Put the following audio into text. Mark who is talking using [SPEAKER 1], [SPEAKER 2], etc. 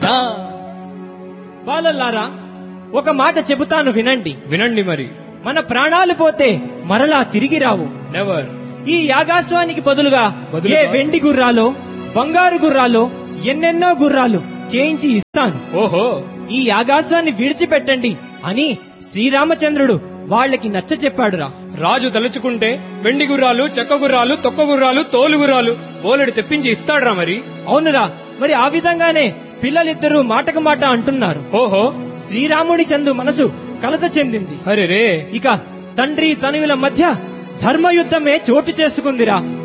[SPEAKER 1] బాలల్లారా ఒక మాట చెబుతాను వినండి
[SPEAKER 2] వినండి మరి
[SPEAKER 1] మన ప్రాణాలు పోతే మరలా తిరిగి రావు
[SPEAKER 2] నెవర్
[SPEAKER 1] ఈ యాగాశ్వానికి బదులుగా
[SPEAKER 2] బదులుగా?
[SPEAKER 1] ఏ వెండి గుర్రాలో బంగారు గుర్రాలో ఎన్నెన్నో గుర్రాలు చేయించి ఇస్తాను
[SPEAKER 2] ఓహో
[SPEAKER 1] ఈ యాగాశ్వాన్ని విడిచిపెట్టండి అని శ్రీరామచంద్రుడు వాళ్ళకి నచ్చ చెప్పాడురా
[SPEAKER 2] రాజు తలుచుకుంటే వెండి గుర్రాలు చెక్క గుర్రాలు తొక్క గుర్రాలు తోలు గుర్రాలు బోలెడు తెప్పించి ఇస్తాడ్రా మరి
[SPEAKER 1] అవునురా మరి ఆ విధంగానే పిల్లలిద్దరూ మాటకు మాట అంటున్నారు
[SPEAKER 2] ఓహో
[SPEAKER 1] శ్రీరాముడి చందు మనసు కలత చెందింది
[SPEAKER 2] అరే రే
[SPEAKER 1] ఇక తండ్రి తనువుల మధ్య ధర్మయుద్ధమే చోటు చేసుకుందిరా